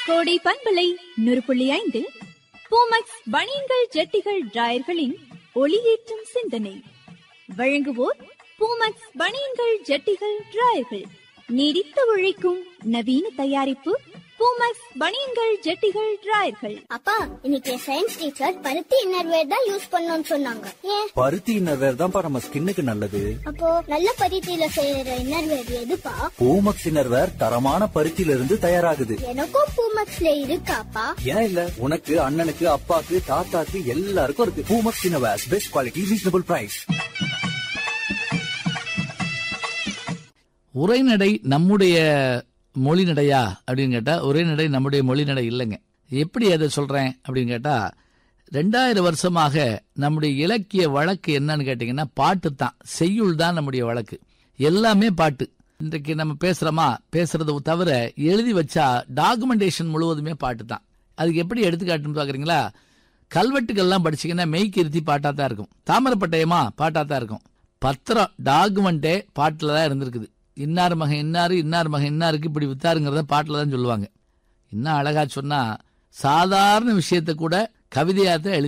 கோடை பண்பலை நூறு புள்ளி ஐந்து பூமக்ஸ் பனியன்கள் ஜட்டிகள் டிராயர்களின் ஒளியேற்றும் சிந்தனை வழங்குவோர் பூமக்ஸ் பனியன்கள் ஜட்டிகள் டிராயர்கள் நீடித்து உழைக்கும் நவீன தயாரிப்பு பூமக்ஸ் பனியன்கள் ஜட்டிகள் டிராயர்கள் அப்பா இன்னைக்கு சயின்ஸ் டீச்சர் பருத்தி இன்னர்வேர் தான் யூஸ் பண்ணணும்னு சொன்னாங்க ஏன் பருத்தி இன்னர்வேர் தான்ப்பா நம்ம ஸ்கின்னுக்கு நல்லது அப்போ நல்ல பருத்தியில செய்யற இன்னர்வேர் எதுப்பா பூமக்ஸ் இன்னர்வேர் தரமான பருத்தியில இருந்து தயாராகுது எனக்கும் பூமக்ஸ்ல இருக்காப்பா ஏன் இல்ல உனக்கு அண்ணனுக்கு அப்பாக்கு தாத்தாக்கு எல்லாருக்கும் இருக்கு Poomex innerwear best quality reasonable price உரைநடை நம்முடைய மொழி நடையா அப்படின்னு கேட்டா உரைநடை நம்முடைய மொழி நடை இல்லைங்க எப்படி அதை சொல்றேன் அப்படின்னு கேட்டா ரெண்டாயிரம் வருஷமாக நம்முடைய இலக்கிய வழக்கு என்னன்னு கேட்டீங்கன்னா பாட்டு தான் செய்யுள் தான் நம்முடைய வழக்கு எல்லாமே பாட்டு இன்றைக்கு நம்ம பேசுறோமா பேசுறத தவிர எழுதி வச்சா டாக்குமெண்டேஷன் முழுவதுமே பாட்டு தான் அதுக்கு எப்படி எடுத்துக்காட்டுன்னு பாக்குறீங்களா கல்வெட்டுகள்லாம் படிச்சீங்கன்னா மெய்க்கிருத்தி பாட்டா தான் இருக்கும் தாமரப்பட்டயமா பாட்டா தான் இருக்கும் பத்திரம் டாக்குமெண்டே பாட்டில் தான் இருந்திருக்குது இன்னார் மகன் இன்னாரு இன்னார் மகன் இன்னாருக்கு இப்படி வித்தாருங்கிறத பாட்டில் தான் சொல்லுவாங்க இன்னும் அழகா சொன்னா சாதாரண விஷயத்தை கூட கவிதையாத்தான் எழுதி